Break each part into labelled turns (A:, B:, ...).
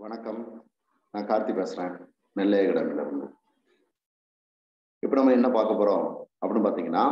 A: வணக்கம் நான் கார்த்தி பேசுறேன் நெல்லையகடமில் இருந்து இப்போ நம்ம என்ன பார்க்க போறோம் அப்படின்னு பார்த்தீங்கன்னா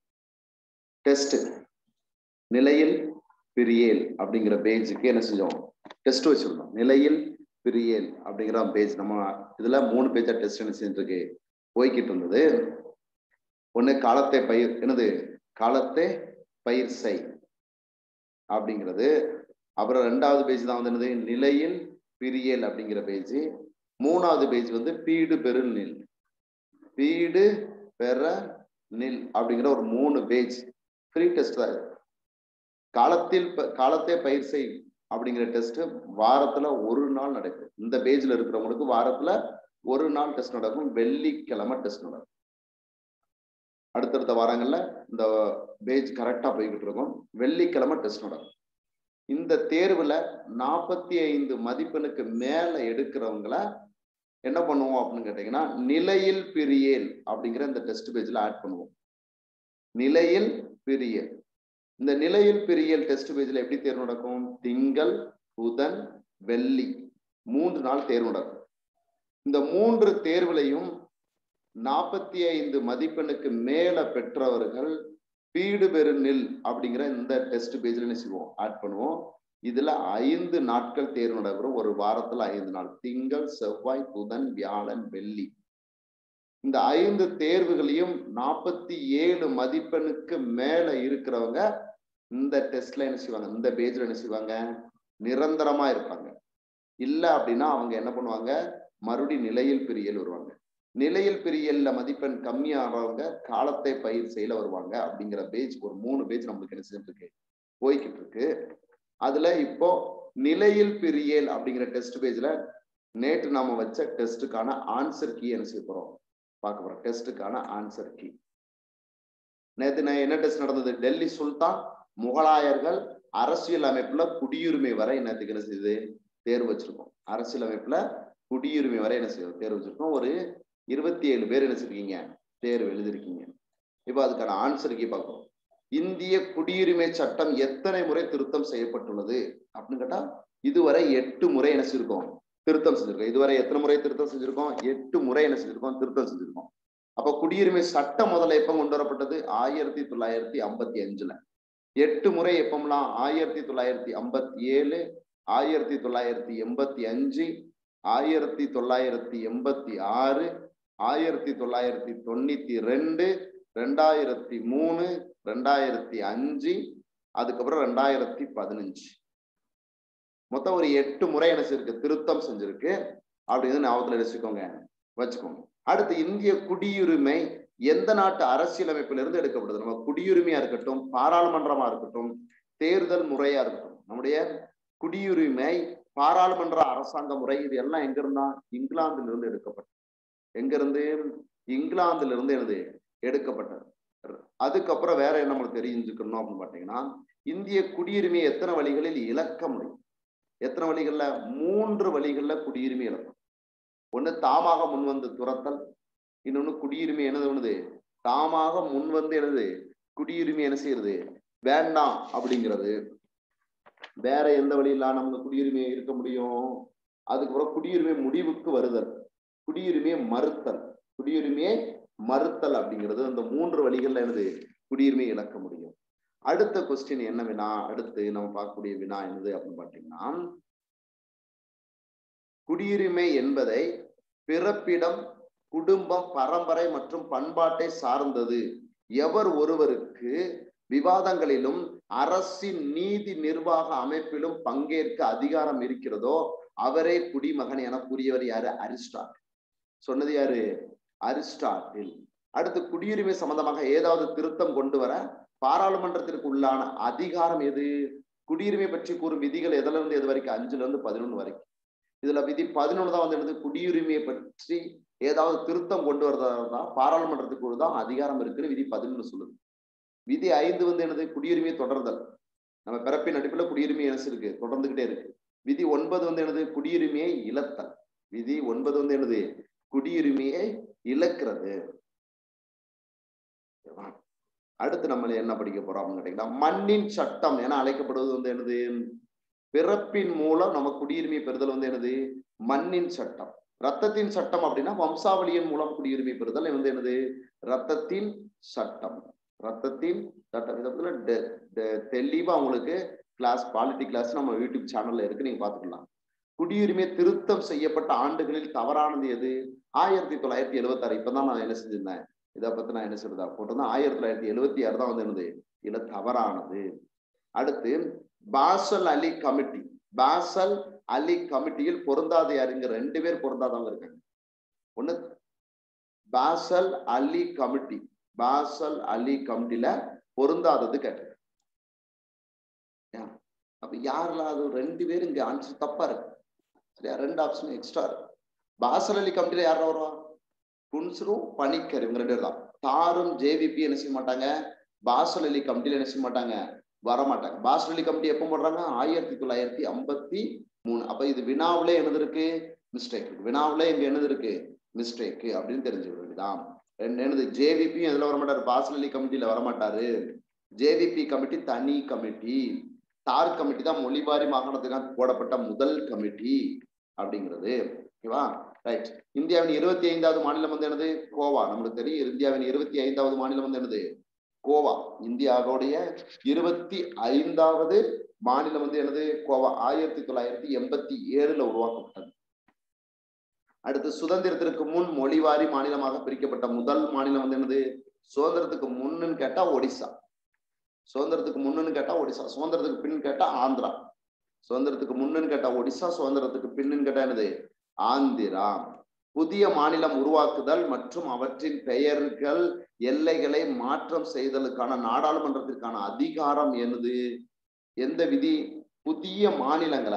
A: டெஸ்ட் நிலையில் பிரியேல் அப்படிங்கிற பேஜுக்கு என்ன செஞ்சோம் டெஸ்ட் வச்சிருந்தோம் நிலையில் பிரியேல் அப்படிங்கிற பேஜ் நம்ம இதுல மூணு பேஜா டெஸ்ட் என்ன செஞ்சுருக்கு போய்கிட்டு இருந்தது ஒண்ணு காலத்தை பயிர் என்னது காலத்தை பயிர் செய் அப்படிங்கிறது அப்புறம் ரெண்டாவது பேஜ் தான் வந்து என்னது நிலையில் பிரியல் அப்படிங்கிற பேஜ் மூணாவது பேஜ் வந்து பீடு பெரு நில் பீடு பெற நில் அப்படிங்கிற ஒரு மூணு பேஜ் ஃப்ரீ டெஸ்ட் தான் இது. காலத்தில் ப- காலத்தை பயிர் செய் அப்படிங்கிற டெஸ்ட் வாரத்துல ஒரு நாள் நடக்கும் இந்த பேஜ்ல இருக்கிறவங்களுக்கு வாரத்துல ஒரு நாள் டெஸ்ட் நடக்கும் வெள்ளிக்கிழமை டெஸ்ட் நடக்கும் அடுத்தடுத்த வாரங்கள்ல இந்த பேஜ் கரெக்டா போய்கிட்டு இருக்கும் வெள்ளிக்கிழமை டெஸ்ட் நடக்கும் இந்த தேர்வுல நாற்பத்தி ஐந்து மதிப்பெண்ணுக்கு மேல எடுக்கிறவங்கள என்ன பண்ணுவோம் அப்படின்னு கேட்டீங்கன்னா நிலையில் பிரியல் அப்படிங்கிற இந்த டெஸ்ட் பேஜ்ல ஆட் பண்ணுவோம் நிலையில் பிரியல் இந்த நிலையில் பிரியல் டெஸ்ட் பேஜ்ல எப்படி தேர்வு நடக்கும் திங்கள் புதன் வெள்ளி மூன்று நாள் தேர்வு நடக்கும் இந்த மூன்று தேர்வுலையும் நாற்பத்தி ஐந்து மதிப்பெண்ணுக்கு மேல பெற்றவர்கள் பீடு பெரு நில் அப்படிங்கிற இந்த டெஸ்ட் பேஜ்ல என்ன செய்வோம் ஆட் பண்ணுவோம் இதுல ஐந்து நாட்கள் தேர்வு நடைபெறும் ஒரு வாரத்துல ஐந்து நாள் திங்கள் செவ்வாய் புதன் வியாழன் வெள்ளி இந்த ஐந்து தேர்வுகளையும் நாற்பத்தி ஏழு மதிப்பெண்ணுக்கு மேல இருக்கிறவங்க இந்த டெஸ்ட்ல என்ன செய்வாங்க இந்த பேஜ்ல என்ன செய்வாங்க நிரந்தரமா இருப்பாங்க இல்ல அப்படின்னா அவங்க என்ன பண்ணுவாங்க மறுபடி நிலையில் பிரியல் வருவாங்க நிலையில் பிரியல்ல மதிப்பெண் கம்மியாகிறவங்க காலத்தை பயிர் செய்யல வருவாங்க அப்படிங்கிற பேஜ் ஒரு மூணு பேஜ் நம்மளுக்கு என்ன செஞ்சுட்டு இருக்கு போய்கிட்டு இருக்கு அதுல இப்போ நிலையில் பிரியல் அப்படிங்கிற டெஸ்ட் பேஜ்ல நேற்று நாம வச்ச டெஸ்ட்டுக்கான ஆன்சர் கீ என்ன செய்ய போறோம் பார்க்க போறோம் டெஸ்ட்டுக்கான ஆன்சர் கீ நேத்து நான் என்ன டெஸ்ட் நடந்தது டெல்லி சுல்தான் முகலாயர்கள் அரசியல் அமைப்புல குடியுரிமை வரை நேற்றுக்கு என்ன செய்யுது தேர்வு வச்சிருக்கோம் அரசியல் அமைப்புல குடியுரிமை வரை என்ன செய்யும் தேர்வு வச்சிருக்கோம் ஒரு இருபத்தி ஏழு பேர் என்ன செஞ்சிருக்கீங்க தேர்வு எழுதிருக்கீங்க இப்போ அதுக்கான ஆன்சர் கீ பார்க்கணும் இந்திய குடியுரிமை சட்டம் எத்தனை முறை திருத்தம் செய்யப்பட்டுள்ளது அப்படின்னு கேட்டா இதுவரை எட்டு முறை என்ன செஞ்சிருக்கோம் திருத்தம் செஞ்சிருக்கோம் இதுவரை எத்தனை முறை திருத்தம் செஞ்சிருக்கோம் எட்டு முறை என்ன செஞ்சிருக்கோம் திருத்தம் செஞ்சிருக்கோம் அப்ப குடியுரிமை சட்டம் முதல்ல எப்ப கொண்டு வரப்பட்டது ஆயிரத்தி தொள்ளாயிரத்தி ஐம்பத்தி அஞ்சுல எட்டு முறை எப்பம்லாம் ஆயிரத்தி தொள்ளாயிரத்தி ஐம்பத்தி ஏழு ஆயிரத்தி தொள்ளாயிரத்தி எண்பத்தி அஞ்சு ஆயிரத்தி தொள்ளாயிரத்தி எண்பத்தி ஆறு ஆயிரத்தி தொள்ளாயிரத்தி தொண்ணூத்தி ரெண்டு ரெண்டாயிரத்தி மூணு ரெண்டாயிரத்தி அஞ்சு அதுக்கப்புறம் ரெண்டாயிரத்தி பதினஞ்சு மொத்தம் ஒரு எட்டு முறை என்ன செஞ்சிருக்கு திருத்தம் செஞ்சிருக்கு அப்படின்னு ஞாபகத்துல வச்சுக்கோங்க வச்சுக்கோங்க அடுத்து இந்திய குடியுரிமை எந்த நாட்டு அரசியலமைப்பிலிருந்து இருந்து எடுக்கப்படுது நம்ம குடியுரிமையா இருக்கட்டும் பாராளுமன்றமா இருக்கட்டும் தேர்தல் முறையா இருக்கட்டும் நம்முடைய குடியுரிமை பாராளுமன்ற அரசாங்க முறை இது எல்லாம் எங்க இருந்தா இங்கிலாந்துல இருந்து எடுக்கப்பட்டது எங்க இருந்து இங்கிலாந்துல இருந்து எனது எடுக்கப்பட்டது அதுக்கப்புறம் வேற என்ன நம்மளுக்கு தெரிஞ்சுக்கணும் அப்படின்னு பாத்தீங்கன்னா இந்திய குடியுரிமையை எத்தனை வழிகளில் இழக்க முடியும் எத்தனை வழிகள்ல மூன்று வழிகள்ல குடியுரிமை இழக்கும் ஒண்ணு தாமாக முன்வந்து துரத்தல் இன்னொன்னு குடியுரிமை என்னது ஒண்ணுது தாமாக முன்வந்து என்னது குடியுரிமை என்ன செய்யறது வேண்டாம் அப்படிங்கிறது வேற எந்த வழியில நமக்கு குடியுரிமை இருக்க முடியும் அதுக்கப்புறம் குடியுரிமை முடிவுக்கு வருதல் குடியுரிமையை மறுத்தல் குடியுரிமையை மறுத்தல் அப்படிங்கிறது அந்த மூன்று வழிகள்ல என்னது குடியுரிமை இழக்க முடியும் அடுத்த கொஸ்டின் என்ன வினா அடுத்து நம்ம பார்க்கக்கூடிய வினா என்னது அப்படின்னு பாத்தீங்கன்னா குடியுரிமை என்பதை பிறப்பிடம் குடும்பம் பரம்பரை மற்றும் பண்பாட்டை சார்ந்தது எவர் ஒருவருக்கு விவாதங்களிலும் அரசின் நீதி நிர்வாக அமைப்பிலும் பங்கேற்க அதிகாரம் இருக்கிறதோ அவரே குடிமகன் என கூறியவர் யாரு அரிஸ்டாட் சொன்னது யாரு அரிஸ்டாட்டில் அடுத்து குடியுரிமை சம்பந்தமாக ஏதாவது திருத்தம் கொண்டு வர பாராளுமன்றத்திற்கு உள்ளான அதிகாரம் எது குடியுரிமை பற்றி கூறும் விதிகள் எதுல இருந்து எது வரைக்கும் அஞ்சுல இருந்து பதினொன்று வரைக்கும் இதுல விதி பதினொன்று தான் வந்து என்னது குடியுரிமையை பற்றி ஏதாவது திருத்தம் கொண்டு வரதா பாராளுமன்றத்துக்கு தான் அதிகாரம் இருக்குன்னு விதி பதினொன்று சொல்லுது விதி ஐந்து வந்து என்னது குடியுரிமையை தொடர்தல் நம்ம பிறப்பின் அடிப்பில் குடியுரிமை என்ன இருக்கு தொடர்ந்துகிட்டே இருக்கு விதி ஒன்பது வந்து என்னது குடியுரிமையை இழத்தல் விதி ஒன்பது வந்து என்னது குடியுரிமையை இழக்கிறது அடுத்து நம்ம என்ன படிக்க போறோம் அப்படின்னு கேட்டீங்கன்னா மண்ணின் சட்டம் என அழைக்கப்படுவது வந்து என்னது பிறப்பின் மூலம் நம்ம குடியுரிமை பெறுதல் வந்து என்னது மண்ணின் சட்டம் ரத்தத்தின் சட்டம் அப்படின்னா வம்சாவளியின் மூலம் குடியுரிமை பெறுதல் வந்து என்னது ரத்தத்தின் சட்டம் ரத்தத்தின் சட்டம் இதை பத்தின டெ- டெ- தெளிவா உங்களுக்கு கிளாஸ் பாலிட்டி கிளாஸ் நம்ம யூடியூப் சேனல்ல இருக்கு நீங்க பாத்துக்கலாம் குடியுரிமை திருத்தம் செய்யப்பட்ட ஆண்டுகளில் தவறானது எது ஆயிரத்தி தொள்ளாயிரத்தி எழுபத்தி ஆறு இப்பதான் நான் என்ன செஞ்சிருந்தேன் இதை பத்தி நான் என்ன சொல்றதா போட்டிருந்தேன் ஆயிரத்தி தொள்ளாயிரத்தி எழுபத்தி ஆறு தான் வந்து என்னது இல்ல தவறானது அடுத்து பாசல் அலி கமிட்டி பாசல் அலி கமிட்டியில் பொருந்தாத யாருங்க ரெண்டு பேர் பொருந்தாதவங்க இருக்காங்க ஒண்ணு பாசல் அலி கமிட்டி பாசல் அலி கமிட்டில பொருந்தாதது கேட்டது அப்ப யாரெல்லாம் அது ரெண்டு பேரும் இங்க ஆன்சர் தப்பா இருக்கு சரியா ரெண்டு ஆப்ஷன் எக்ஸ்ட்ரா இருக்கு பாசல் அலி கமிட்டில யாரா வருவா குன்ஸ்ரு பணிக்கர் இவங்க ரெண்டு பேர் தான் தாரும் ஜேவிபி என்ன செய்ய மாட்டாங்க பாசல் அலி கமிட்டில என்ன செய்ய மாட்டாங்க வர மாட்டாங்க பாசல் அலி கமிட்டி எப்போ போடுறாங்க ஆயிரத்தி தொள்ளாயிரத்தி ஐம்பத்தி மூணு அப்ப இது வினாவிலே என்னது இருக்கு மிஸ்டேக் இருக்கு வினாவிலே இங்க என்னது இருக்கு மிஸ்டேக் அப்படின்னு தெரிஞ்சுக்க வேண்டியதான் ரெண்டு என்னது ஜேவிபி இதுல வர மாட்டாரு பாசல் அலி கமிட்டியில வர மாட்டாரு ஜேவிபி கமிட்டி தனி கமிட்டி தார் கமிட்டி தான் மொழிவாரி மாகாணத்துக்காக போடப்பட்ட முதல் கமிட்டி அப்படிங்கிறது ஓகேவா ரைட் இந்தியாவின் இருபத்தி ஐந்தாவது மாநிலம் வந்து என்னது கோவா நம்மளுக்கு தெரியும் இந்தியாவின் இருபத்தி ஐந்தாவது மாநிலம் வந்து என்னது கோவா இந்தியாவுடைய இருபத்தி ஐந்தாவது மாநிலம் வந்து என்னது கோவா ஆயிரத்தி தொள்ளாயிரத்தி எண்பத்தி ஏழுல உருவாக்கப்பட்டது அடுத்து சுதந்திரத்திற்கு முன் மொழிவாரி மாநிலமாக பிரிக்கப்பட்ட முதல் மாநிலம் வந்து என்னது சுதந்திரத்துக்கு முன்னுன்னு கேட்டா ஒடிசா சுதந்திரத்துக்கு முன்னுன்னு கேட்டா ஒடிசா சுதந்திரத்துக்கு பின் கேட்டா ஆந்திரா சுதந்திரத்துக்கு முன்னுன்னு கேட்டா ஒடிசா சுதந்திரத்துக்கு பின்னுன்னு கேட்டா என்னது ஆந்திரா புதிய மாநிலம் உருவாக்குதல் மற்றும் அவற்றின் பெயர்கள் எல்லைகளை மாற்றம் செய்தலுக்கான நாடாளுமன்றத்திற்கான அதிகாரம் என்னது எந்த விதி புதிய மாநிலங்களை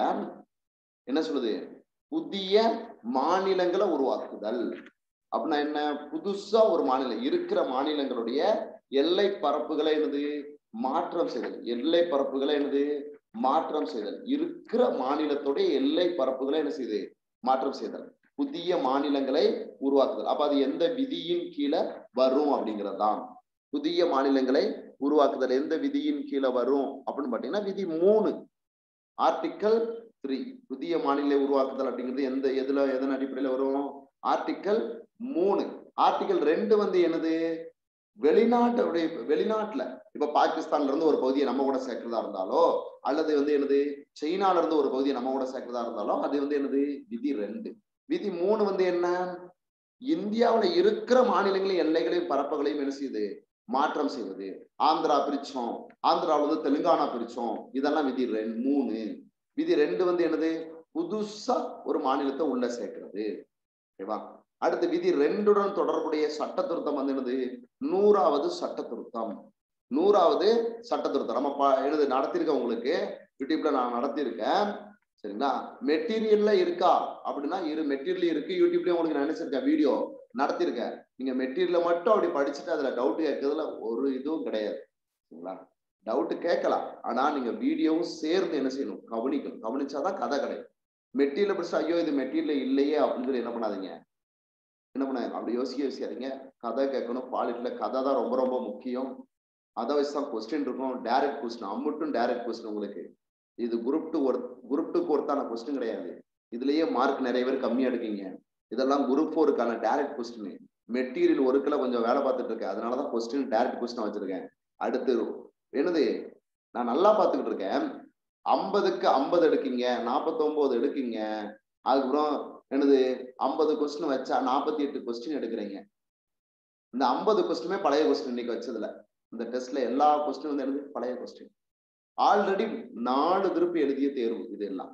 A: என்ன சொல்லுது புதிய மாநிலங்களை உருவாக்குதல் அப்படின்னா என்ன புதுசா ஒரு மாநிலம் இருக்கிற மாநிலங்களுடைய எல்லை பரப்புகளை என்னது மாற்றம் செய்தல் எல்லை பரப்புகளை என்னது மாற்றம் செய்தல் இருக்கிற மாநிலத்துடைய எல்லை பரப்புகளை என்ன செய்யுது மாற்றம் செய்தல் புதிய மாநிலங்களை உருவாக்குதல் அப்ப அது எந்த விதியின் கீழே வரும் அப்படிங்கிறது தான் புதிய மாநிலங்களை உருவாக்குதல் எந்த விதியின் கீழே வரும் அப்படின்னு பாத்தீங்கன்னா விதி மூணு ஆர்டிக்கல் த்ரீ புதிய மாநில உருவாக்குதல் அப்படிங்கிறது எந்த எதுல எதன் அடிப்படையில வரும் ஆர்டிக்கல் மூணு ஆர்டிக்கல் ரெண்டு வந்து என்னது வெளிநாட்டுடைய வெளிநாட்டுல இப்ப பாகிஸ்தான்ல இருந்து ஒரு பகுதியை நம்ம கூட சேர்க்கிறதா இருந்தாலோ அல்லது வந்து என்னது சைனால இருந்து ஒரு பகுதியை நம்ம கூட சேர்க்கிறதா இருந்தாலோ அது வந்து என்னது விதி ரெண்டு விதி மூணு வந்து என்ன இந்தியாவுல இருக்கிற மாநிலங்களின் எல்லைகளையும் பரப்புகளையும் என்ன செய்யுது மாற்றம் செய்வது ஆந்திரா பிரிச்சோம் ஆந்திராவில இருந்து தெலுங்கானா பிரிச்சோம் இதெல்லாம் விதி ரெண்டு மூணு விதி ரெண்டு வந்து என்னது புதுசா ஒரு மாநிலத்தை உள்ள சேர்க்கிறது ஓகேவா அடுத்து விதி ரெண்டுடன் தொடர்புடைய சட்ட திருத்தம் வந்து என்னது நூறாவது சட்ட திருத்தம் நூறாவது சட்ட திருத்தம் நம்ம ப- என்னது நடத்திருக்கேன் உங்களுக்கு யூடியூப்ல நான் நடத்தியிருக்கேன் சரிங்களா மெட்டீரியல்ல இருக்கா அப்படின்னா இரு மெட்டீரியல் இருக்கு யூடியூப்லயும் உங்களுக்கு நான் நினைச்சிருக்கேன் வீடியோ நடத்திருக்கேன் நீங்க மெட்டீரியலை மட்டும் அப்படி படிச்சுட்டு அதுல டவுட் கேட்கறதுல ஒரு இதுவும் கிடையாது சரிங்களா டவுட் கேட்கலாம் ஆனா நீங்க வீடியோவும் சேர்ந்து என்ன செய்யணும் கவனிக்கணும் கவனிச்சாதான் கதை கிடைக்கும் மெட்டீரியல் படிச்சா ஐயோ இது மெட்டீரியல் இல்லையே அப்படின்னு சொல்லி என்ன பண்ணாதீங்க என்ன பண்ண அப்படி யோசிக்க யோசிக்காதீங்க கதை கேட்கணும் பாலிட்டில கதை தான் ரொம்ப ரொம்ப முக்கியம் அதை வச்சு தான் கொஸ்டின் இருக்கும் டைரக்ட் கொஸ்டின் அம்மட்டும் டைரக்ட் கொஸ்டின் உங்களுக்கு இது குரூப் டூ ஒரு குரூப் டூக்கு ஒருத்தான கொஸ்டின் கிடையாது இதுலயே மார்க் நிறைய பேர் கம்மியா எடுக்கீங்க இதெல்லாம் குரூப் ஃபோருக்கான டைரக்ட் கொஸ்டின் மெட்டீரியல் ஒர்க்கில் கொஞ்சம் வேலை பார்த்துட்டு இருக்கேன் அதனாலதான் கொஸ்டின் டைரக்ட் கொஸ்டின் வச்சிருக்கேன் அடுத்து என்னது நான் நல்லா பார்த்துக்கிட்டு இருக்கேன் ஐம்பதுக்கு ஐம்பது எடுக்கீங்க நாற்பத்தொன்பது எடுக்கீங்க அதுக்கப்புறம் என்னது ஐம்பது கொஸ்டின் வச்சா நாற்பத்தி எட்டு கொஸ்டின் எடுக்கிறீங்க இந்த ஐம்பது கொஸ்டினுமே பழைய கொஸ்டின் இன்னைக்கு வச்சதுல இந்த டெஸ்ட்ல எல்லா கொஸ்டின் வந்து என்னது பழைய கொஸ்டின் ஆல்ரெடி நாலு திருப்பி எழுதிய தேர்வு இது எல்லாம்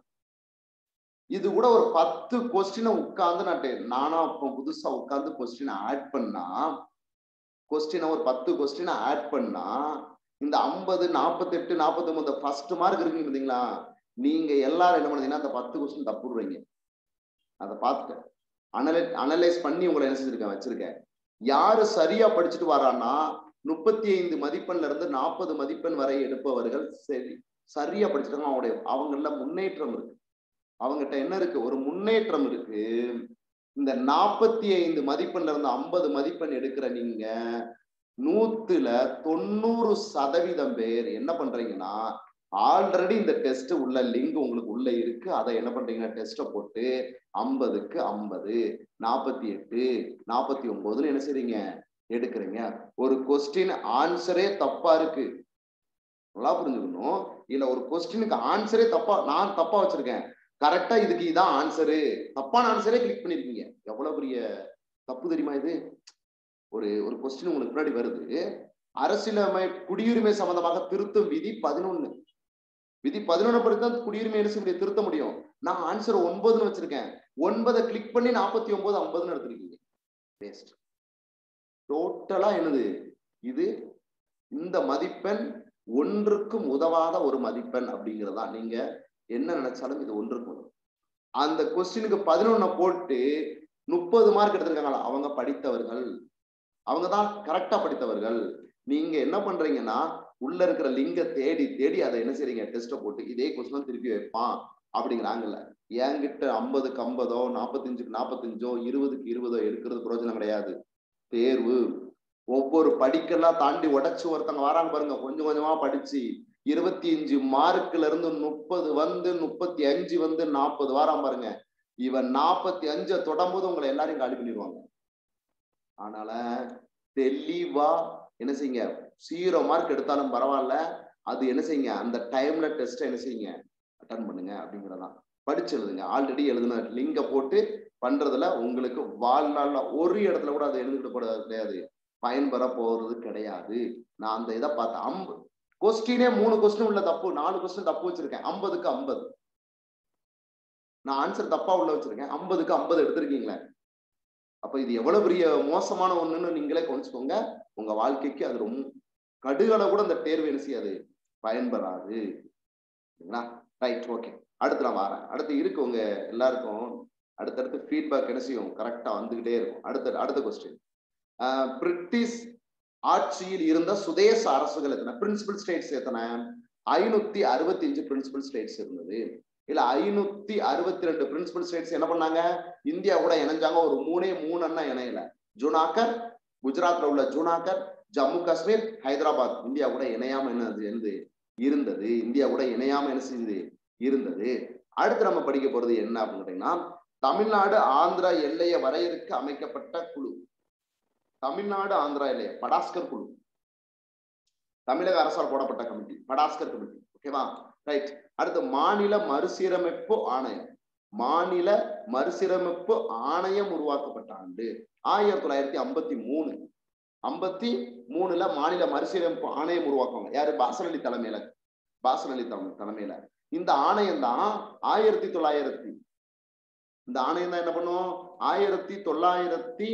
A: இது கூட ஒரு பத்து கொஸ்டினை உட்கார்ந்து நான் டே- நானா இப்போ புதுசா உட்கார்ந்து கொஸ்டினை ஆட் பண்ணா கொஸ்டினை ஒரு பத்து கொஸ்டினை ஆட் பண்ணா இந்த ஐம்பது நாற்பத்தெட்டு நாற்பத்தொன்பது ஃபர்ஸ்ட் மார்க் இருக்குங்க பார்த்தீங்களா நீங்க எல்லாரும் என்ன பண்ணீங்கன்னா அந்த பத்து கொஸ்டின் தப்புடுவீங்க அதை பார்த்துட்டேன் அனலை அனலைஸ் பண்ணி உங்களை என்ன செஞ்சிருக்கேன் வச்சிருக்கேன் யாரு சரியா படிச்சுட்டு வரான்னா முப்பத்தி ஐந்து மதிப்பெண்ல இருந்து நாற்பது மதிப்பெண் வரை எடுப்பவர்கள் சரி சரியா படிச்சிருக்காங்க அவங்களுடைய அவங்கள முன்னேற்றம் இருக்கு அவங்ககிட்ட என்ன இருக்கு ஒரு முன்னேற்றம் இருக்கு இந்த நாற்பத்தி ஐந்து மதிப்பெண்ல இருந்து ஐம்பது மதிப்பெண் எடுக்கிற நீங்க நூத்துல தொண்ணூறு சதவீதம் பேர் என்ன பண்றீங்கன்னா ஆல்ரெடி இந்த டெஸ்ட் உள்ள லிங்க் உங்களுக்கு உள்ள இருக்கு அதை என்ன பண்றீங்க டெஸ்ட்டை போட்டு ஐம்பதுக்கு ஐம்பது நாற்பத்தி எட்டு நாற்பத்தி ஒன்பதுன்னு என்ன செய்றீங்க எடுக்கிறீங்க ஒரு கொஸ்டின் ஆன்சரே தப்பா இருக்கு நல்லா புரிஞ்சுக்கணும் இல்ல ஒரு கொஸ்டினுக்கு ஆன்சரே தப்பா நான் தப்பா வச்சிருக்கேன் கரெக்டா இதுக்கு இதான் ஆன்சரு தப்பான ஆன்சரே கிளிக் பண்ணிருக்கீங்க எவ்வளவு பெரிய தப்பு தெரியுமா இது ஒரு ஒரு கொஸ்டின் உங்களுக்கு முன்னாடி வருது அரசியலமை குடியுரிமை சம்பந்தமாக திருத்தும் விதி பதினொன்னு விதி பதினொன்னு படி தான் குடியுரிமை என்ன செய்ய முடியும் திருத்த முடியும் நான் ஆன்சர் ஒன்பதுன்னு வச்சிருக்கேன் ஒன்பதை கிளிக் பண்ணி நாற்பத்தி ஒன்பது ஐம்பதுன்னு எடுத்திருக்கீங்க வேஸ்ட் டோட்டலா என்னது இது இந்த மதிப்பெண் ஒன்றுக்கும் உதவாத ஒரு மதிப்பெண் அப்படிங்கிறதா நீங்க என்ன நினைச்சாலும் இது ஒன்றுக்கும் உதவும் அந்த கொஸ்டினுக்கு பதினொன்ன போட்டு முப்பது மார்க் எடுத்திருக்காங்களா அவங்க படித்தவர்கள் அவங்க தான் கரெக்டா படித்தவர்கள் நீங்க என்ன பண்றீங்கன்னா உள்ள இருக்கிற லிங்க தேடி தேடி அதை என்ன செய்றீங்க டெஸ்ட்டை போட்டு இதே கொஸ்டின் திருப்பி வைப்பான் அப்படிங்கிறாங்கல்ல என்கிட்ட ஐம்பதுக்கு ஐம்பதோ நாற்பத்தஞ்சுக்கு நாற்பத்தஞ்சோ இருபதுக்கு இருபதோ எடுக்கிறது பிரயோஜனம் கிடையாது தேர்வு ஒவ்வொரு படிக்கெல்லாம் தாண்டி உடைச்சு ஒருத்தவங்க வராங்க பாருங்க கொஞ்சம் கொஞ்சமா படிச்சு இருபத்தி அஞ்சு மார்க்ல இருந்து முப்பது வந்து முப்பத்தி அஞ்சு வந்து நாற்பது வாரம் பாருங்க இவன் நாற்பத்தி அஞ்சை தொடரும்போது உங்களை எல்லாரையும் காலி பண்ணிடுவாங்க அதனால தெளிவா என்ன செய்யுங்க ஜீரோ மார்க் எடுத்தாலும் பரவாயில்ல அது என்ன செய்யுங்க அந்த டைம்ல டெஸ்ட் என்ன செய்யுங்க அட்டன் பண்ணுங்க அப்படிங்கிறதான் படிச்சு எழுதுங்க ஆல்ரெடி எழுதுன லிங்க போட்டு பண்றதுல உங்களுக்கு வாழ்நாள்ல ஒரு இடத்துல கூட அதை எழுந்துக்கிட்டு போறது கிடையாது பயன்பெற போறது கிடையாது நான் அந்த இதை பார்த்தேன் அம்பு கொஸ்டினே மூணு கொஸ்டின் உள்ள தப்பு நாலு கொஸ்டின் தப்பு வச்சிருக்கேன் ஐம்பதுக்கு ஐம்பது நான் ஆன்சர் தப்பா உள்ள வச்சிருக்கேன் ஐம்பதுக்கு ஐம்பது எடுத்திருக்கீங்களே அப்ப இது எவ்வளவு பெரிய மோசமான ஒண்ணுன்னு நீங்களே கவனிச்சுக்கோங்க உங்க வாழ்க்கைக்கு அது ரொம்ப கடுகளை கூட அந்த தேர்வு என்ன செய்யாது பயன்பெறாது சரிங்களா ரைட் ஓகே அடுத்து நான் வரேன் அடுத்து இருக்கு உங்க எல்லாருக்கும் அடுத்தடுத்து ஃபீட்பேக் என்ன செய்யும் கரெக்டா வந்துகிட்டே இருக்கும் அடுத்த அடுத்த கொஸ்டின் பிரிட்டிஷ் ஆட்சியில் இருந்த சுதேச அரசுகள் எத்தனை பிரின்சிபல் ஸ்டேட்ஸ் எத்தனை ஐநூத்தி அறுபத்தி அஞ்சு பிரின்சிபல் ஸ்டேட்ஸ் இருந்தது இல்ல ஐநூத்தி அறுபத்தி ரெண்டு பிரின்சிபல் ஸ்டேட்ஸ் என்ன பண்ணாங்க இந்தியா கூட இணைஞ்சாங்க ஒரு மூணே மூணு அண்ணா இணையல ஜூனாக்கர் குஜராத்ல உள்ள ஜூனாக்கர் ஜம்மு காஷ்மீர் ஹைதராபாத் இந்தியா கூட இணையாம என்ன இருந்து இருந்தது இந்தியா கூட இணையாம என்ன செஞ்சது இருந்தது அடுத்து நம்ம படிக்க போறது என்ன அப்படின்னு கேட்டீங்கன்னா தமிழ்நாடு ஆந்திரா எல்லையை வரையறுக்க அமைக்கப்பட்ட குழு தமிழ்நாடு ஆந்திரா எல்லையை படாஸ்கர் குழு தமிழக அரசால் போடப்பட்ட கமிட்டி படாஸ்கர் கமிட்டி ஓகேவா ரைட் அடுத்து மாநில மறுசீரமைப்பு ஆணையம் மாநில மறுசீரமைப்பு ஆணையம் உருவாக்கப்பட்ட ஆண்டு ஆயிரத்தி தொள்ளாயிரத்தி ஐம்பத்தி மூணு ஐம்பத்தி மூணுல மாநில மறுசீரமைப்பு ஆணையம் உருவாக்குவாங்க யாரு பாசன் அலி தலைமையில பாசன் அலி தலைமை தலைமையில இந்த ஆணையம் தான் ஆயிரத்தி தொள்ளாயிரத்தி இந்த ஆணையம் தான் என்ன பண்ணும் ஆயிரத்தி தொள்ளாயிரத்தி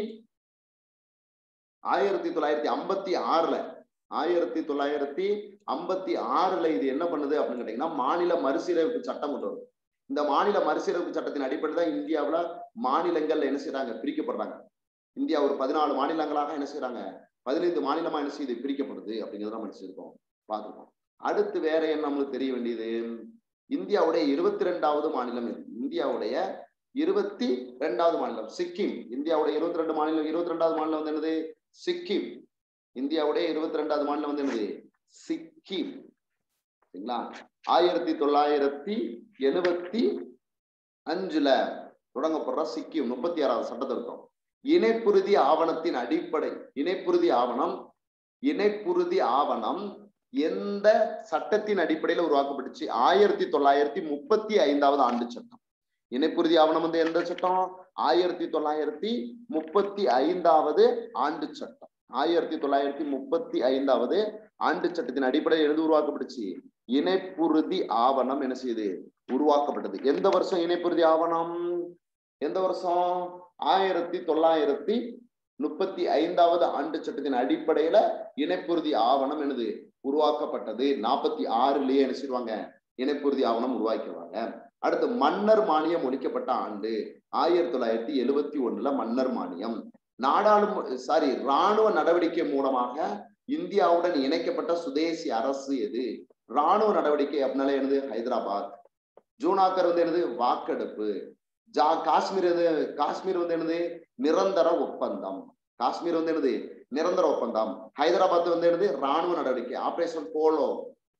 A: ஆயிரத்தி தொள்ளாயிரத்தி ஐம்பத்தி ஆறுல ஆயிரத்தி தொள்ளாயிரத்தி ஐம்பத்தி ஆறுல இது என்ன பண்ணுது அப்படின்னு கேட்டீங்கன்னா மாநில மறுசீரமைப்பு சட்டம் கொண்டு வரும் இந்த மாநில மறுசீரமைப்பு சட்டத்தின் அடிப்படையில் தான் இந்தியாவுல மாநிலங்கள்ல என்ன செய்யறாங்க பிரிக்கப்படுறாங்க இந்தியா ஒரு பதினாலு மாநிலங்களாக என்ன செய்யறாங்க பதினைந்து மாநிலமா என்ன செய்யுது பிரிக்கப்படுது அப்படிங்கிறத நம்ம நினைச்சிருக்கோம் பார்த்துருக்கோம் அடுத்து வேற என்ன நம்மளுக்கு தெரிய வேண்டியது இந்தியாவுடைய இருபத்தி ரெண்டாவது மாநிலம் இது இந்தியாவுடைய இருபத்தி ரெண்டாவது மாநிலம் சிக்கிம் இந்தியாவுடைய இருபத்தி ரெண்டு மாநிலம் இருபத்தி ரெண்டாவது மாநிலம் வந்து என்னது சிக்கிம் இந்தியாவுடைய இருபத்தி ரெண்டாவது மாநிலம் வந்து என்னது சிக்கிம் சரிங்களா ஆயிரத்தி தொள்ளாயிரத்தி எழுபத்தி அஞ்சுல தொடங்கப்படுற சிக்கிம் முப்பத்தி ஆறாவது சட்ட திருத்தம் இணைப்புறுதி ஆவணத்தின் அடிப்படை இணைப்புறுதி ஆவணம் இணைப்புறுதி ஆவணம் எந்த சட்டத்தின் அடிப்படையில் உருவாக்கப்பட்டுச்சு ஆயிரத்தி தொள்ளாயிரத்தி முப்பத்தி ஐந்தாவது ஆண்டு சட்டம் இணைப்புறுதி ஆவணம் வந்து எந்த சட்டம் ஆயிரத்தி தொள்ளாயிரத்தி முப்பத்தி ஐந்தாவது ஆண்டு சட்டம் ஆயிரத்தி தொள்ளாயிரத்தி முப்பத்தி ஐந்தாவது ஆண்டு சட்டத்தின் அடிப்படையில் எழுந்து உருவாக்கப்பட்டுச்சு இணைப்புறுதி ஆவணம் என்ன செய்யுது உருவாக்கப்பட்டது எந்த வருஷம் இணைப்புறுதி ஆவணம் எந்த வருஷம் ஆயிரத்தி தொள்ளாயிரத்தி முப்பத்தி ஐந்தாவது ஆண்டு சட்டத்தின் அடிப்படையில இணைப்புறுதி ஆவணம் என்னது உருவாக்கப்பட்டது நாற்பத்தி ஆறுலயே என்ன செய்வாங்க இணைப்புறுதி ஆவணம் உருவாக்கிடுவாங்க அடுத்து மன்னர் மானியம் ஒழிக்கப்பட்ட ஆண்டு ஆயிரத்தி தொள்ளாயிரத்தி எழுபத்தி ஒண்ணுல மன்னர் மானியம் நாடாளுமன்ற சாரி ராணுவ நடவடிக்கை மூலமாக இந்தியாவுடன் இணைக்கப்பட்ட சுதேசி அரசு எது ராணுவ நடவடிக்கை அப்படின்னால என்னது ஹைதராபாத் ஜூனாக்கர் வந்து என்னது வாக்கெடுப்பு ஜா காஷ்மீர் எது காஷ்மீர் வந்து என்னது நிரந்தர ஒப்பந்தம் காஷ்மீர் வந்து என்னது நிரந்தர ஒப்பந்தம் ஹைதராபாத் வந்து என்னது ராணுவ நடவடிக்கை operation Polo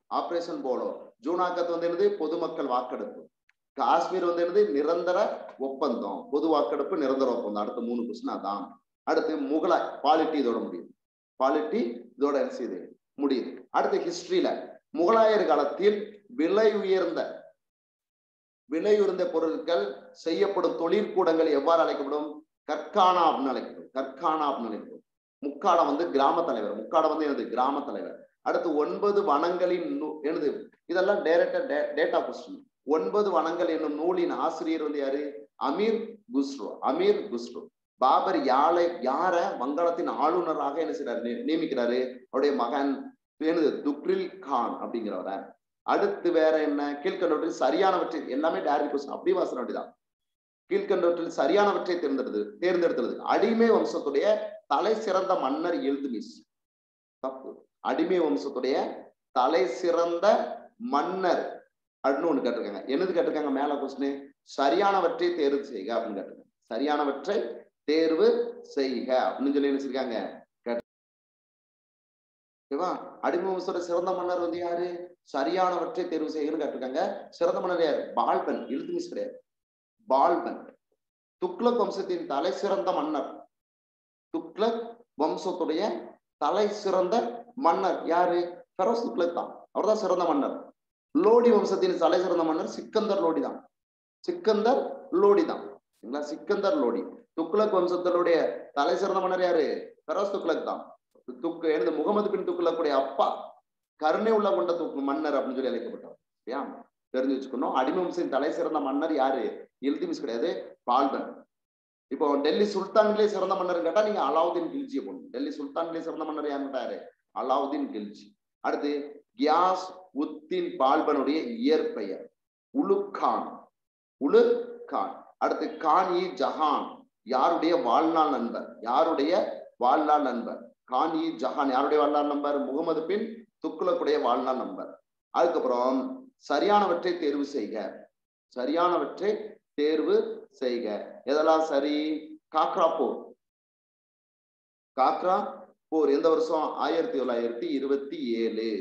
A: operation Polo Junagadh வந்து என்னது பொதுமக்கள் வாக்கெடுப்பு காஷ்மீர் வந்து என்னது நிரந்தர ஒப்பந்தம் பொது வாக்கெடுப்பு நிரந்தர ஒப்பந்தம் அடுத்த மூணு கொஸ்டின் அதான் அடுத்து முகலாய் பாலிட்டி இதோட முடியுது பாலிட்டி இதோட என்ன செய்யுது முடியுது அடுத்து ஹிஸ்டரியில முகலாயர் காலத்தில் விலை உயர்ந்த விலை உயர்ந்த பொருட்கள் செய்யப்படும் தொழிற்கூடங்கள் எவ்வாறு அழைக்கப்படும் கற்கானா அப்படின்னு அழைக்கப்படும் கற்கானா அப்படின்னு அழைக்கப்படும் முக்காடம் வந்து கிராம தலைவர் முக்காடம் வந்து எனது கிராம தலைவர் அடுத்து ஒன்பது வனங்களின் எனது இதெல்லாம் டைரக்டா டேட்டா கொஸ்டின் ஒன்பது வனங்கள் என்னும் நூலின் ஆசிரியர் வந்து யாரு அமீர் குஸ்ரோ அமீர் குஸ்ரோ பாபர் யாழை யார வங்காளத்தின் ஆளுநராக என்ன செய்யறாரு நியமிக்கிறாரு அவருடைய மகன் எனது துக்ரில் கான் அப்படிங்கிறவர அடுத்து வேற என்ன கீழ்கண்டவற்றில் சரியானவற்றை எல்லாமே டைரக்ட் கொஸ்டின் அப்படி வாசன வேண்டியதான் கீழ்கண்டவற்றில் சரியானவற்றை தேர்ந்தெடுத்து தேர்ந்தெடுத்தது அடிமை வம்சத்துடைய தலை சிறந்த மன்னர் எல்துமிஸ் தப்பு அடிமை வம்சத்துடைய தலை சிறந்த மன்னர் அப்படின்னு ஒண்ணு கேட்டிருக்காங்க என்னது கேட்டிருக்காங்க மேல கொஸ்டின் சரியானவற்றை தேர்வு செய்க அப்படின்னு கேட்டிருக்காங்க சரியானவற்றை தேர்வு செய்க அப்படின்னு சொல்லி நினைச்சிருக்காங்க ஓகேவா அடிமை வம்சத்தோட சிறந்த மன்னர் வந்து யாரு சரியானவற்றை தேர்வு செய்யணும்னு கேட்டிருக்காங்க சிறந்த மன்னர் யார் பால்பன் இல்துமிஸ் கிடையாது பால்பன் துக்ளக் வம்சத்தின் தலை சிறந்த மன்னர் துக்ளக் வம்சத்துடைய தலை சிறந்த மன்னர் யாரு ஃபெரோஸ் துக்ளக் தான் அவர் தான் சிறந்த மன்னர் லோடி வம்சத்தின் தலை சிறந்த மன்னர் சிக்கந்தர் லோடி தான் சிக்கந்தர் லோடி தான் சரிங்களா சிக்கந்தர் லோடி துக்ளக் வம்சத்தினுடைய தலை சிறந்த மன்னர் யாரு ஃபெரோஸ் துக்ளக் தான் துக்கு எழுந்த முகமது பின் துக்ளக்குடைய அப்பா கருணை உள்ள கொண்ட துக்கு மன்னர் அப்படின்னு சொல்லி அழைக்கப்பட்டார் சரியா தெரிஞ்சு வச்சுக்கணும் அடிமை வம்சத்தின் தலை சிறந்த மன்னர் யாரு இல்திமிஸ் கிடையாது பால்பன் இப்போ டெல்லி சுல்தான்களே சிறந்த மன்னர் கேட்டா நீங்க அலாவுதீன் கில்ஜியை போடணும் டெல்லி சுல்தான்களே சிறந்த மன்னர் யாருன்னு யாரு அலாவுதீன் கில்ஜி அடுத்து கியாஸ் உத்தின் பால்பனுடைய இயற்பெயர் உலுக்கான் உலு கான் அடுத்து கான் இ ஜஹான் யாருடைய வாழ்நாள் நண்பர் யாருடைய வாழ்நாள் நண்பர் கான் இ ஜஹான் யாருடைய வாழ்நாள் நம்பர் முகமது பின் துக்குலக்குடைய வாழ்நாள் நம்பர் அதுக்கப்புறம் சரியானவற்றை தேர்வு செய்க சரியானவற்றை தேர்வு செய்க எதெல்லாம் சரி காக்ரா போர் காக்ரா போர் எந்த வருஷம் ஆயிரத்தி தொள்ளாயிரத்தி இருபத்தி ஏழு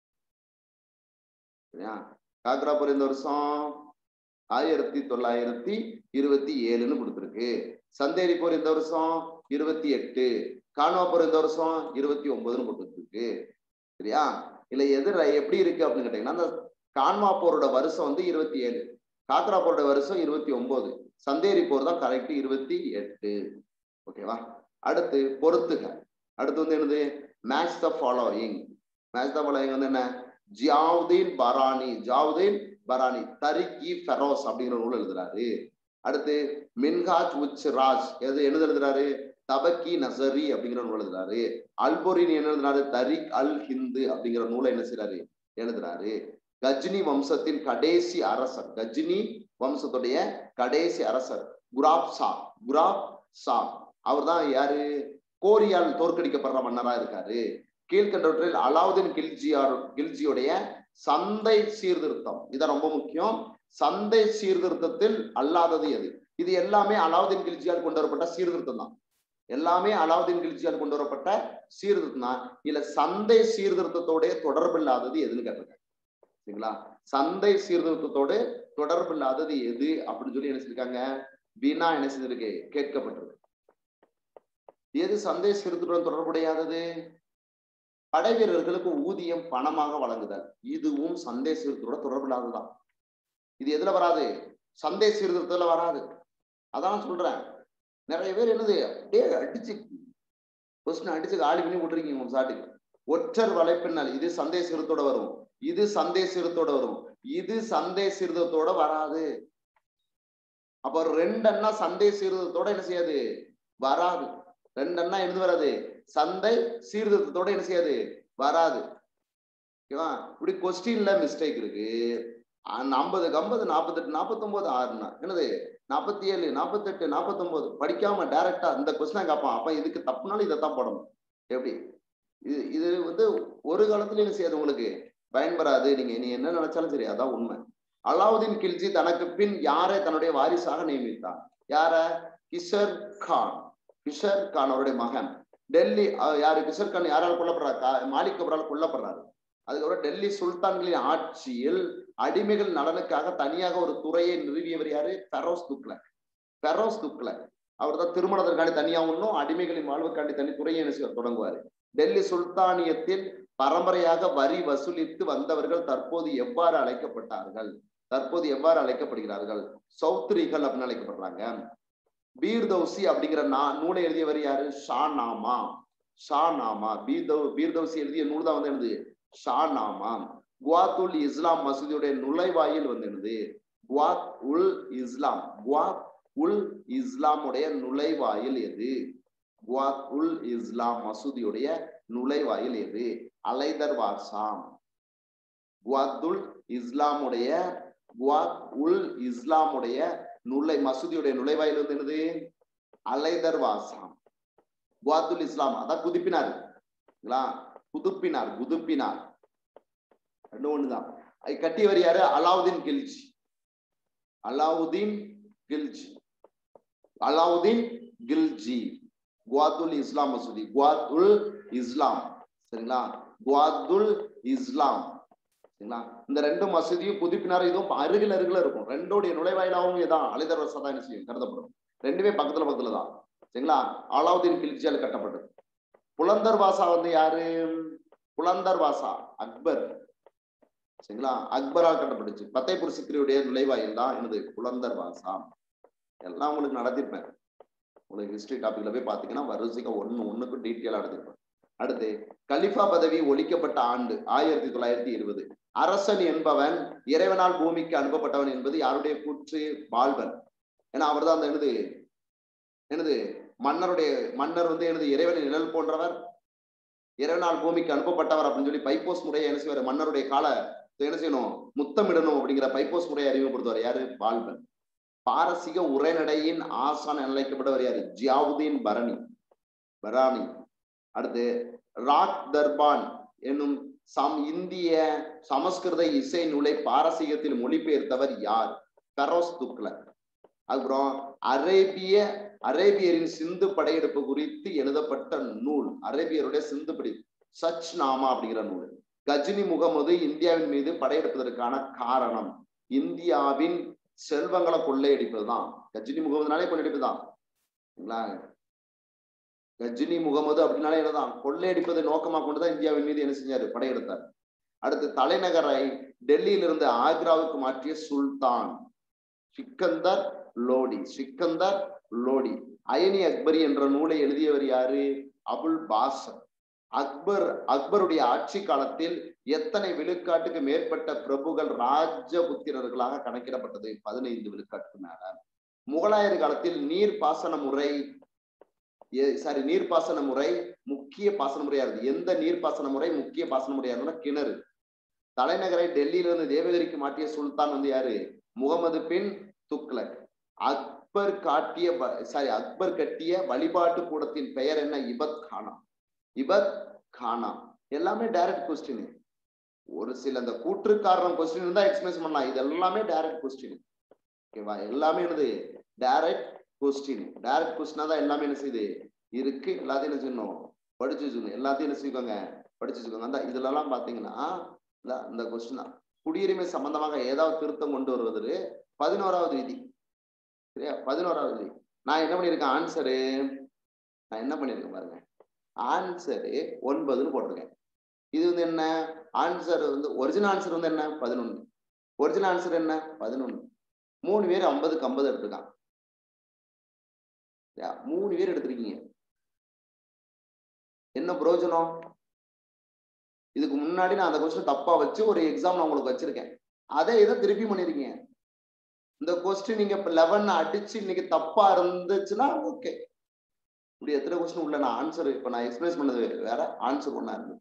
A: சரியா காக்ரா போர் எந்த வருஷம் ஆயிரத்தி தொள்ளாயிரத்தி இருபத்தி ஏழுன்னு கொடுத்துருக்கு சந்தேரி போர் எந்த வருஷம் இருபத்தி எட்டு கான்வா போர் எந்த வருஷம் இருபத்தி ஒன்பதுன்னு கொடுத்துருக்கு சரியா இல்ல எது எப்படி இருக்கு அப்படின்னு கேட்டீங்கன்னா அந்த கான்வா போரோட வருஷம் வந்து இருபத்தி ஏழு காக்ரா போரோட வருஷம் இருபத்தி ஒன்பது சந்தேரி போர் தான் கரெக்ட் இருபத்தி எட்டு ஓகேவா அடுத்து பொறுத்துக அடுத்து வந்து என்னது match the following match the following வந்து என்ன ஜியாவுதீன் பரானி ஜாவுதீன் பரானி தரிக்கி ஃபெரோஸ் அப்படிங்கிற நூல் எழுதுறாரு அடுத்து மின்ஹாஜ் உச் ராஜ் எது என்ன எழுதுறாரு தபக்கி நசரி அப்படிங்கிற நூல் எழுதுறாரு அல்பொரின் என்ன எழுதுறாரு தரிக் அல் ஹிந்து அப்படிங்கிற நூலை என்ன செய்யறாரு எழுதுறாரு கஜினி வம்சத்தின் கடைசி அரசர் கஜினி வம்சத்துடைய கடைசி அரசர் குராப் சா குராப் சா அவர் தான் யாரு கோரியால் தோற்கடிக்கப்படுற மன்னரா இருக்காரு கீழ்கண்டவற்றில் அலாவுதீன் கில்ஜியார் கில்ஜியுடைய சந்தை சீர்திருத்தம் இதான் ரொம்ப முக்கியம் சந்தை சீர்திருத்தத்தில் அல்லாதது எது இது எல்லாமே அலாவுதீன் கில்ஜியால் கொண்டு வரப்பட்ட சீர்திருத்தம் தான் எல்லாமே அலாவுதீன் கில்ஜியால் கொண்டு வரப்பட்ட சீர்திருத்தம் தான் இல்ல சந்தை சீர்திருத்தத்தோட தொடர்பு இல்லாதது எதுன்னு கேட்டிருக்காங்க சரிங்களா சந்தை சீர்திருத்தத்தோடு தொடர்பு இல்லாதது எது அப்படின்னு சொல்லி என்ன செஞ்சிருக்காங்க வீணா என்ன செஞ்சிருக்கு கேட்கப்பட்டிருக்கு எது சந்தை சீர்திருத்தம் தொடர்புடையாதது படை வீரர்களுக்கு ஊதியம் பணமாக வழங்குதல் இதுவும் சந்தை சீர்திருத்தோட தொடர்பு இல்லாததுதான் இது எதுல வராது சந்தை சீர்திருத்தத்துல வராது அதான் சொல்றேன் நிறைய பேர் என்னது அப்படியே அடிச்சு கொஸ்டின் அடிச்சு காலி பண்ணி விட்டுருக்கீங்க உங்க சாட்டுக்கு ஒற்றர் வலைப்பின்னல் இது சந்தை சீர்தத்தோட வரும் இது சந்தை சீர்தத்தோட வரும் இது சந்தை சீர்தத்தோட வராது அப்ப ரெண்டு அண்ணா சந்தை சீர்திருத்தத்தோட என்ன செய்யாது வராது ரெண்டு அண்ணா எழுந்து வராது சந்தை சீர்திருத்தத்தோட என்ன செய்யாது வராது ஓகேவா இப்படி கொஸ்டின்ல மிஸ்டேக் இருக்கு ஐம்பதுக்கு ஐம்பது நாற்பத்தெட்டு நாற்பத்தொன்பது ஆறுனா என்னது நாற்பத்தி ஏழு நாற்பத்தெட்டு நாற்பத்தொன்பது படிக்காம டைரக்டா இந்த கொஸ்டின் கேட்பான் அப்ப இதுக்கு தப்புனாலும் இதைத்தான் போடணும் எப்படி இது இது வந்து ஒரு காலத்துல என்ன செய்யாது உங்களுக்கு பயன்படாது நீங்க நீ என்ன நினைச்சாலும் சரி அதான் உண்மை அலாவுதீன் கில்ஜி தனக்கு பின் யாரை தன்னுடைய வாரிசாக நியமித்தார் யார கிஷர் கான் கிஷர் கான் அவருடைய மகன் டெல்லி யாரு கிஷர் கான் யாரால் கொல்லப்படுறாரு மாலிக் கபரால் கொல்லப்படுறாரு அதுக்கப்புறம் டெல்லி சுல்தான்களின் ஆட்சியில் அடிமைகள் நலனுக்காக தனியாக ஒரு துறையை நிறுவியவர் யாரு பெரோஸ் துக்லக் பெரோஸ் துக்லக் அவர் தான் திருமணத்திற்காண்டி தனியா ஒன்றும் அடிமைகளின் வாழ்வுக்காண்டி தனி துறையை என்ன செய்வார் தொடங்குவார் டெல்லி சுல்தானியத்தில் பரம்பரையாக வரி வசூலித்து வந்தவர்கள் தற்போது எவ்வாறு அழைக்கப்பட்டார்கள் தற்போது எவ்வாறு அழைக்கப்படுகிறார்கள் சௌத்ரிகள் அப்படின்னு அழைக்கப்படுறாங்க பீர்தௌசி அப்படிங்கிற நா நூலை எழுதியவர் யாரு ஷா நாமா ஷா நாமா பீர்தௌ பீர்தௌசி எழுதிய நூல் தான் வந்து எழுது ஷா நாமா குவாத்துல் இஸ்லாம் மசூதியுடைய நுழைவாயில் வந்து எழுது குவாத் உல் இஸ்லாம் குவாத் உல் இஸ்லாமுடைய நுழைவாயில் எது குவாத் உல் இஸ்லாம் மசூதியுடைய நுழைவாயில் எது அலைதர் வாசாம் குவாத்துல் இஸ்லாமுடைய குவாத் உல் இஸ்லாமுடைய நுழை மசூதியுடைய நுழைவாயில் வந்து என்னது அலைதர் வாசாம் குவாத்துல் இஸ்லாம் அதான் குதிப்பினார் புதுப்பினார் குதுப்பினார் ரெண்டு ஒண்ணுதான் அது கட்டியவர் யாரு அலாவுதீன் கில்ஜி அலாவுதீன் கில்ஜி அலாவுதீன் கில்ஜி குவாத்துல் இஸ்லாம் மசூதி குவாத்துல் இஸ்லாம் சரிங்களா குவாத்துல் இஸ்லாம் சரிங்களா இந்த ரெண்டு மசூதியும் புதுப்பினார் இதுவும் அருகில் அருகில் இருக்கும் ரெண்டோடைய நுழைவாயிலாவும் இதான் அலைதர் வசதா என்ன செய்யும் கருதப்படும் ரெண்டுமே பக்கத்துல பக்கத்துல தான் சரிங்களா அலாவுதீன் கில்ஜியால் கட்டப்பட்டது புலந்தர் வாசா வந்து யாரு புலந்தர் வாசா அக்பர் சரிங்களா அக்பரால் கட்டப்பட்டுச்சு பத்தைப்பூர் சிக்ரியுடைய நுழைவாயில் தான் எனது புலந்தர் வாசா எல்லாம் உங்களுக்கு நடத்திருப்பேன் உங்களுக்கு ஹிஸ்டரி டாபிக்ல போய் பாத்தீங்கன்னா வரிசைக்கு ஒண்ணு ஒண்ணுக்கு டீட்டெயிலா நடத்திருப்பேன் அடுத்து கலிஃபா பதவி ஒழிக்கப்பட்ட ஆண்டு ஆயிரத்தி தொள்ளாயிரத்தி இருபது அரசன் என்பவன் இறைவனால் பூமிக்கு அனுப்பப்பட்டவன் என்பது யாருடைய கூற்று பால்வன் ஏன்னா அவர் தான் அந்த எனது எனது மன்னருடைய மன்னர் வந்து எனது இறைவனின் நிழல் போன்றவர் இறைவனால் பூமிக்கு அனுப்பப்பட்டவர் அப்படின்னு சொல்லி பைப்போஸ் முறையை என்ன செய்வார் மன்னருடைய கால என்ன செய்யணும் முத்தமிடணும் அப்படிங்கிற பைப்போஸ் முறையை அறிமுகப்படுத்துவார் யாரு பால்பன் பாரசீக உரைநடையின் ஆசான் அழைக்கப்பட்டவர் யாரு ஜியாவுதீன் பரணி பரானி அடுத்து ராக் தர்பான் என்னும் சம் இந்திய சமஸ்கிருத இசை நூலை பாரசீகத்தில் மொழிபெயர்த்தவர் யார் பெரோஸ் துக்லக் அப்புறம் அரேபிய அரேபியரின் சிந்து படையெடுப்பு குறித்து எழுதப்பட்ட நூல் அரேபியருடைய சிந்து படை சச் நாமா அப்படிங்கிற நூல் கஜினி முகமது இந்தியாவின் மீது படையெடுப்பதற்கான காரணம் இந்தியாவின் செல்வங்களை கொள்ளையடிப்பதுதான் கஜினி முகமதுனாலே கொள்ளையடிப்பு தான் கஜினி முகமது அப்படின்னாலே என்னதான் கொள்ளையடிப்பதை நோக்கமாக கொண்டுதான் இந்தியாவின் மீது என்ன செஞ்சாரு படையெடுத்தார் அடுத்து தலைநகரை டெல்லியிலிருந்து ஆக்ராவுக்கு மாற்றிய சுல்தான் சிக்கந்தர் லோடி சிக்கந்தர் லோடி அயனி அக்பரி என்ற நூலை எழுதியவர் யாரு அபுல் பாசர் அக்பர் அக்பருடைய ஆட்சி காலத்தில் எத்தனை விழுக்காட்டுக்கு மேற்பட்ட பிரபுகள் ராஜபுத்திரர்களாக கணக்கிடப்பட்டது பதினைந்து விழுக்காட்டுக்கு மேல முகலாயர் காலத்தில் நீர் பாசன முறை சாரி நீர்ப்பாசன முறை முக்கிய பாசன முறையா இருக்கு எந்த நீர்ப்பாசன முறை முக்கிய பாசன முறையா இருக்குன்னா கிணறு தலைநகரை டெல்லியிலிருந்து தேவகிரிக்கு மாற்றிய சுல்தான் வந்து யாரு முகமது பின் துக்லக் அக்பர் காட்டிய சாரி அக்பர் கட்டிய வழிபாட்டு கூடத்தின் பெயர் என்ன இபத் கானா இபத் கானா எல்லாமே டைரக்ட் கொஸ்டின் ஒரு சில அந்த கூற்று காரணம் கொஸ்டின் இருந்தா எக்ஸ்பிளைன் பண்ணலாம் இது எல்லாமே டைரக்ட் கொஸ்டின் ஓகேவா எல்லாமே என்னது டைரக்ட் கொஸ்டின் டைரக்ட் கொஸ்டினா தான் எல்லாமே என்ன செய்யுது இருக்கு எல்லாத்தையும் என்ன செய்யணும் படிச்சு வச்சுக்கணும் எல்லாத்தையும் என்ன செய்வாங்க படிச்சு வச்சுக்கோங்க அந்த இதுல எல்லாம் பாத்தீங்கன்னா இந்த கொஸ்டின் தான் குடியுரிமை சம்பந்தமாக ஏதாவது திருத்தம் கொண்டு வருவது பதினோராவது விதி சரியா பதினோராவது விதி நான் என்ன பண்ணியிருக்கேன் ஆன்சரு நான் என்ன பண்ணியிருக்கேன் பாருங்க ஆன்சரு ஒன்பதுன்னு போட்டிருக்கேன் இது வந்து என்ன ஆன்சர் வந்து ஒரிஜினல் ஆன்சர் வந்து என்ன பதினொன்னு ஒரிஜினல் ஆன்சர் என்ன பதினொன்னு மூணு பேர் ஐம்பதுக்கு ஐம்பது எடுத்திருக்கான் மூணு பேர் எடுத்திருக்கீங்க என்ன பிரயோஜனம் இதுக்கு முன்னாடி நான் அந்த கொஸ்டின் தப்பா வச்சு ஒரு எக்ஸாம் நான் உங்களுக்கு வச்சிருக்கேன் அதே இதை திருப்பி பண்ணிருக்கீங்க இந்த கொஸ்டின் நீங்க இப்ப லெவன் அடிச்சு இன்னைக்கு தப்பா இருந்துச்சுன்னா ஓகே இப்படி எத்தனை கொஸ்டின் உள்ள நான் ஆன்சர் இப்ப நான் எக்ஸ்பிளைன் பண்ணது வேற ஆன்சர் ஒண்ணா இருந்து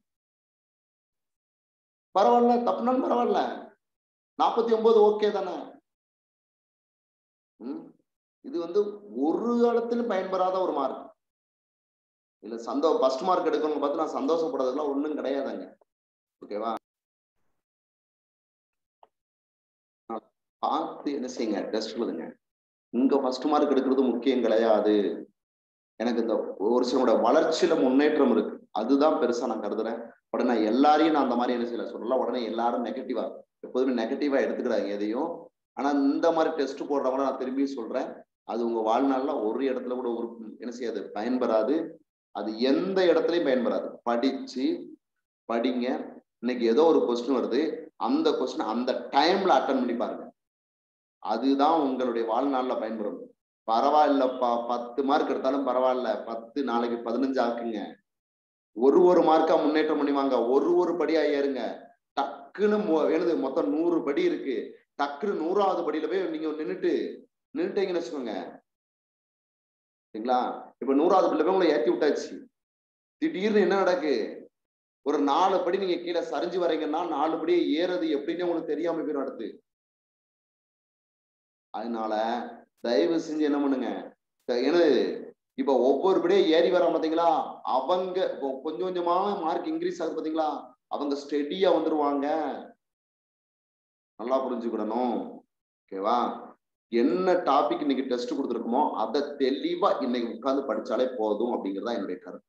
A: பரவாயில்ல தப்புனாலும் பரவாயில்ல நாற்பத்தி ஒன்பது ஓகே தானே இது வந்து ஒரு காலத்திலும் பயன்பெறாத ஒரு மார்க் இல்ல சந்தோ ஃபர்ஸ்ட் மார்க் எடுக்கணும்னு பார்த்து நான் சந்தோஷப்படுறதுக்குலாம் ஒண்ணும் கிடையாதுங்க ஓகேவா பார்த்து என்ன செய்யுங்க டெஸ்ட் எழுதுங்க இங்க ஃபர்ஸ்ட் மார்க் எடுக்கிறது முக்கியம் கிடையாது எனக்கு இந்த ஒரு சிலரோட வளர்ச்சியில முன்னேற்றம் இருக்கு அதுதான் பெருசா நான் கருதுறேன் உடனே எல்லாரையும் நான் அந்த மாதிரி என்ன செய்யல சொல்லல உடனே எல்லாரும் நெகட்டிவா எப்போதுமே நெகட்டிவா எடுத்துக்கிறாங்க எதையும் ஆனா இந்த மாதிரி டெஸ்ட் போடுறவங்கள நான் திரும்பி சொல்றேன் அது உங்க வாழ்நாள்ல ஒரு இடத்துல கூட ஒரு என்ன செய்யாது பயன்பெறாது அது எந்த இடத்துலயும் பயன்பெறாது படிச்சு படிங்க இன்னைக்கு ஏதோ ஒரு கொஸ்டின் வருது அந்த கொஸ்டின் அந்த டைம்ல அட்டன் பண்ணி பாருங்க அதுதான் உங்களுடைய வாழ்நாள்ல பயன்படும் பரவாயில்லப்பா பத்து மார்க் எடுத்தாலும் பரவாயில்ல பத்து நாளைக்கு பதினஞ்சு ஆக்குங்க ஒரு ஒரு மார்க்கா முன்னேற்றம் பண்ணி வாங்க ஒரு ஒரு படியா ஏறுங்க டக்குன்னு எனது மொத்தம் நூறு படி இருக்கு டக்குன்னு நூறாவது படியில போய் நீங்க நின்றுட்டு நின்றுட்டீங்கன்னு வச்சுக்கோங்க சரிங்களா இப்ப நூறாவது படியில போய் உங்களை ஏற்றி விட்டாச்சு திடீர்னு என்ன நடக்கு ஒரு நாலு படி நீங்க கீழே சரிஞ்சு வரீங்கன்னா நாலு படி ஏறது எப்படின்னு உங்களுக்கு தெரியாம போயிடும் அடுத்து அதனால தயவு செஞ்சு என்ன பண்ணுங்க ஏன்னா இப்ப ஒவ்வொரு படியும் ஏறி வர பாத்தீங்களா அவங்க கொஞ்சம் கொஞ்சமா மார்க் இன்க்ரீஸ் ஆகுது பாத்தீங்களா அவங்க ஸ்டெடியா வந்துருவாங்க நல்லா புரிஞ்சுக்கிடணும் ஓகேவா என்ன டாபிக் இன்னைக்கு டெஸ்ட் கொடுத்துருக்கோமோ அதை தெளிவா இன்னைக்கு உட்கார்ந்து படிச்சாலே போதும் அப்படிங்கறதா என்னுடைய கருத்து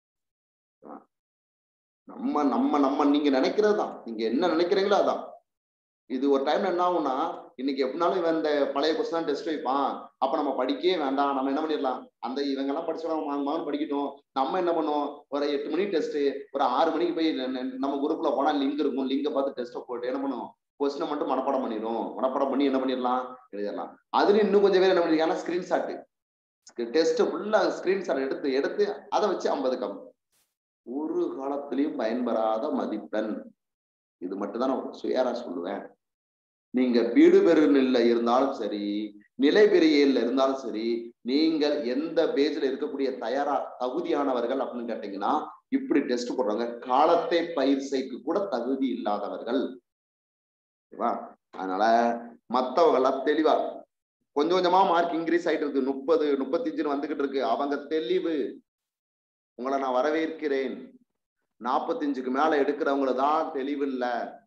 A: நம்ம நம்ம நம்ம நீங்க நினைக்கிறது தான் நீங்க என்ன நினைக்கிறீங்களோ அதான் இது ஒரு டைம்ல என்ன ஆகும்னா இன்னைக்கு எப்படினாலும் இவன் இந்த பழைய கொஸ்டின் தான் டெஸ்ட் வைப்பான் அப்ப நம்ம படிக்கவே வேண்டாம் நம்ம என்ன பண்ணிடலாம் அந்த இவங்க எல்லாம் படிச்சவங்க மாங்க மாங்க படிக்கட்டும் நம்ம என்ன பண்ணுவோம் ஒரு எட்டு மணி டெஸ்ட் ஒரு ஆறு மணிக்கு போய் நம்ம குரூப்ல போனா லிங்க் இருக்கும் லிங்கை பார்த்து டெஸ்ட்டை போட்டு என்ன பண்ணுவோம் கொஸ்டினை மட்டும் மனப்பாடம் பண்ணிடும் மனப்பாடம் பண்ணி என்ன பண்ணிடலாம் எழுதிடலாம் அதுல இன்னும் கொஞ்சம் பேர் என்ன பண்ணிருக்காங்கன்னா ஸ்கிரீன்ஷாட்டு டெஸ்ட் ஃபுல்லா ஸ்கிரீன்ஷாட் எடுத்து எடுத்து அதை வச்சு ஐம்பது கம் ஒரு காலத்திலையும் பயன்பெறாத மதிப்பெண் இது மட்டும் தான் நான் சுயரா சொல்லுவேன் நீங்க வீடு பெருநில இருந்தாலும் சரி நிலை பெரியல இருந்தாலும் சரி நீங்கள் எந்த பேஜ்ல இருக்கக்கூடிய தயாரா தகுதியானவர்கள் அப்படின்னு கேட்டீங்கன்னா இப்படி டெஸ்ட் போடுறாங்க காலத்தை பயிற்சிக்கு கூட தகுதி இல்லாதவர்கள் ஓகேவா அதனால மத்தவங்கெல்லாம் தெளிவா கொஞ்சம் கொஞ்சமா மார்க் இன்க்ரீஸ் ஆயிட்டு இருக்கு முப்பது முப்பத்தஞ்சுன்னு வந்துகிட்டு இருக்கு அவங்க தெளிவு உங்களை நான் வரவேற்கிறேன் நாற்பத்தஞ்சுக்கு மேல எடுக்கிறவங்கள தான் தெளிவு இல்ல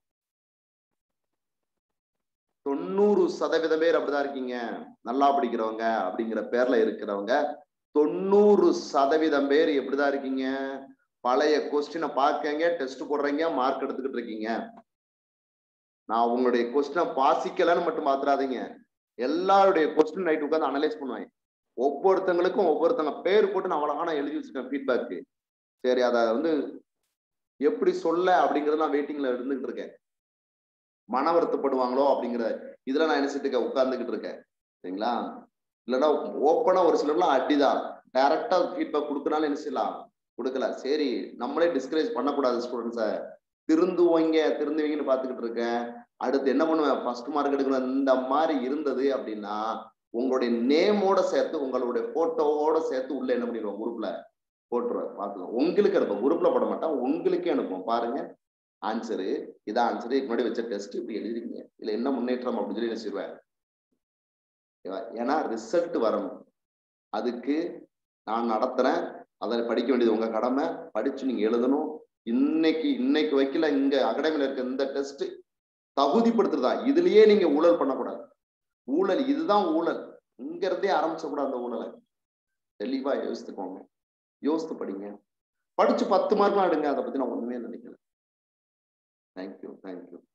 A: தொண்ணூறு சதவீதம் பேர் அப்படிதான் இருக்கீங்க நல்லா படிக்கிறவங்க அப்படிங்கிற பேர்ல இருக்கிறவங்க தொண்ணூறு சதவீதம் பேர் எப்படிதான் இருக்கீங்க பழைய கொஸ்டினை பார்க்கங்க டெஸ்ட் போடுறீங்க மார்க் எடுத்துக்கிட்டு இருக்கீங்க நான் உங்களுடைய கொஸ்டினை வாசிக்கலன்னு மட்டும் பாத்துறாதீங்க எல்லாருடைய கொஸ்டின் நைட் உட்காந்து அனலைஸ் பண்ணுவேன் ஒவ்வொருத்தங்களுக்கும் ஒவ்வொருத்தங்க பேர் போட்டு நான் அவ்வளோ எழுதி வச்சிருக்கேன் ஃபீட்பேக்கு சரி அதை வந்து எப்படி சொல்ல அப்படிங்கறத நான் வெயிட்டிங்ல இருந்துகிட்டு இருக்கேன் மன வருத்தப்படுவாங்களோ அப்படிங்கிற இதுல நான் என்ன செஞ்சுக்க உட்கார்ந்துகிட்டு இருக்கேன் சரிங்களா இல்லைன்னா ஓப்பனா ஒரு சிலர்லாம் அடிதான் டைரக்டா ஃபீட்பேக் கொடுக்கனாலும் என்ன செய்யலாம் கொடுக்கல சரி நம்மளே டிஸ்கரேஜ் பண்ணக்கூடாது ஸ்டூடெண்ட்ஸை திருந்துவீங்க திருந்துவீங்கன்னு பார்த்துக்கிட்டு இருக்கேன் அடுத்து என்ன பண்ணுவேன் ஃபர்ஸ்ட் மார்க் எடுக்கணும் இந்த மாதிரி இருந்தது அப்படின்னா உங்களுடைய நேமோட சேர்த்து உங்களுடைய போட்டோவோட சேர்த்து உள்ள என்ன பண்ணிடுவோம் குரூப்ல போட்டுருவேன் பார்த்துக்கோ உங்களுக்கு அனுப்பும் குரூப்ல போட மாட்டேன் உங்களுக்கே அனுப்புவோம் பாருங்க ஆன்சரு இதான் ஆன்சரு இதுக்கு முன்னாடி வச்ச டெஸ்ட் இப்படி எழுதிருக்கீங்க இதுல என்ன முன்னேற்றம் அப்படின்னு சொல்லி நினைச்சிருவேன் ஏன்னா ரிசல்ட் வரணும் அதுக்கு நான் நடத்துறேன் அதை படிக்க வேண்டியது உங்க கடமை படிச்சு நீங்க எழுதணும் இன்னைக்கு இன்னைக்கு வைக்கல இங்க அகாடமில இருக்க இந்த டெஸ்ட் தகுதிப்படுத்துறதா இதுலயே நீங்க ஊழல் பண்ணக்கூடாது ஊழல் இதுதான் ஊழல் இங்க இருந்தே ஆரம்பிச்ச கூடாது அந்த ஊழலை தெளிவா யோசித்துக்கோங்க யோசித்து படிங்க படிச்சு பத்து மார்க்லாம் எடுங்க அதை பத்தி நான் ஒண்ணுமே நினைக்கல தேங்க்யூ தேங்க்யூ